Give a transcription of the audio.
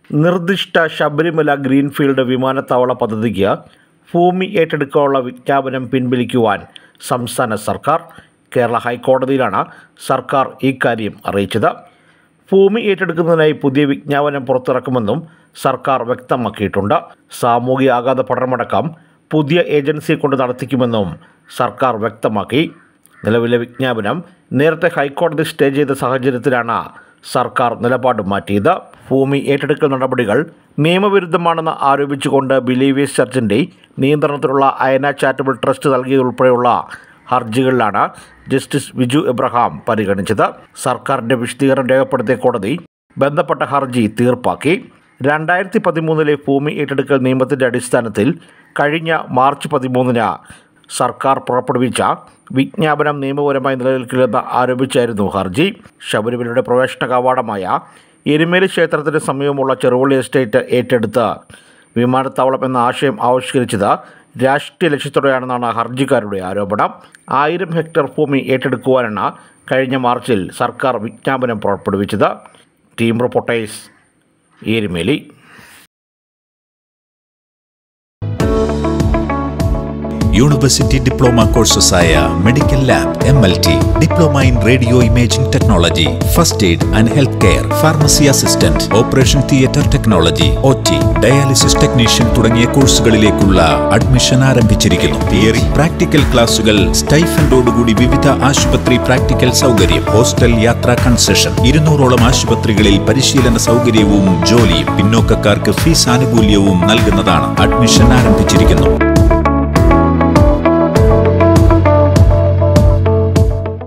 നിർദ്ദിഷ്ട ശബരിമല ഗ്രീൻഫീൽഡ് വിമാനത്താവള പദ്ധതിക്ക് ഭൂമി ഏറ്റെടുക്കാനുള്ള വിജ്ഞാപനം പിൻവലിക്കുവാൻ സംസ്ഥാന സർക്കാർ കേരള ഹൈക്കോടതിയിലാണ് സർക്കാർ ഇക്കാര്യം അറിയിച്ചത് ഭൂമി ഏറ്റെടുക്കുന്നതിനായി പുതിയ വിജ്ഞാപനം പുറത്തിറക്കുമെന്നും സർക്കാർ വ്യക്തമാക്കിയിട്ടുണ്ട് സാമൂഹിക ആഘാത പഠനമടക്കം പുതിയ ഏജൻസിയെ കൊണ്ട് നടത്തിക്കുമെന്നും സർക്കാർ വ്യക്തമാക്കി നിലവിലെ വിജ്ഞാപനം നേരത്തെ ഹൈക്കോടതി സ്റ്റേ ചെയ്ത സാഹചര്യത്തിലാണ് സർക്കാർ നിലപാട് മാറ്റിയത് ഭൂമി ഏറ്റെടുക്കൽ നടപടികൾ നിയമവിരുദ്ധമാണെന്ന് ആരോപിച്ചുകൊണ്ട് ബിലീവേഴ്സ് ചർച്ചിൻ്റെ നിയന്ത്രണത്തിലുള്ള അയന ചാരിറ്റബിൾ ട്രസ്റ്റ് നൽകിയതുൾപ്പെടെയുള്ള ഹർജികളിലാണ് ജസ്റ്റിസ് വിജു എബ്രഹാം പരിഗണിച്ചത് സർക്കാരിൻ്റെ വിശദീകരണം രേഖപ്പെടുത്തിയ കോടതി ബന്ധപ്പെട്ട ഹർജി തീർപ്പാക്കി രണ്ടായിരത്തി പതിമൂന്നിലെ ഭൂമി ഏറ്റെടുക്കൽ നിയമത്തിൻ്റെ അടിസ്ഥാനത്തിൽ കഴിഞ്ഞ മാർച്ച് പതിമൂന്നിന് സർക്കാർ പുറപ്പെടുവിച്ച വിജ്ഞാപനം നിയമപരമായി നിലനിൽക്കില്ലെന്ന് ആരോപിച്ചായിരുന്നു ഹർജി ശബരിമലയുടെ പ്രവേശന കവാടമായ എരുമേലി ക്ഷേത്രത്തിന് സമീപമുള്ള ചെറുവള്ളി എസ്റ്റേറ്റ് ഏറ്റെടുത്ത് വിമാനത്താവളം എന്ന ആശയം ആവിഷ്കരിച്ചത് രാഷ്ട്രീയ ലക്ഷ്യത്തോടെയാണെന്നാണ് ഹർജിക്കാരുടെ ആരോപണം ആയിരം ഹെക്ടർ ഭൂമി ഏറ്റെടുക്കുവാനാണ് കഴിഞ്ഞ മാർച്ചിൽ സർക്കാർ വിജ്ഞാപനം പുറപ്പെടുവിച്ചത് team reporters Erumeli university diploma കോഴ്സസായ medical lab M L T diploma in radio imaging technology first aid and health care pharmacy assistant operation theatre technology O T dialysis technician തുടങ്ങിയ കോഴ്സുകളിലേക്കുള്ള അഡ്മിഷൻ ആരംഭിച്ചിരിക്കുന്നു തിയറി പ്രാക്ടിക്കൽ ക്ലാസുകൾ സ്റ്റൈഫൻഡോടുകൂടി വിവിധ ആശുപത്രി practical സൗകര്യം hostel യാത്രാ കൺസെഷൻ ഇരുന്നൂറോളം ആശുപത്രികളിൽ പരിശീലന സൗകര്യവും ജോലിയും പിന്നോക്കക്കാർക്ക് ഫീസ് ആനുകൂല്യവും നൽകുന്നതാണ് അഡ്മിഷൻ ആരംഭിച്ചിരിക്കുന്നു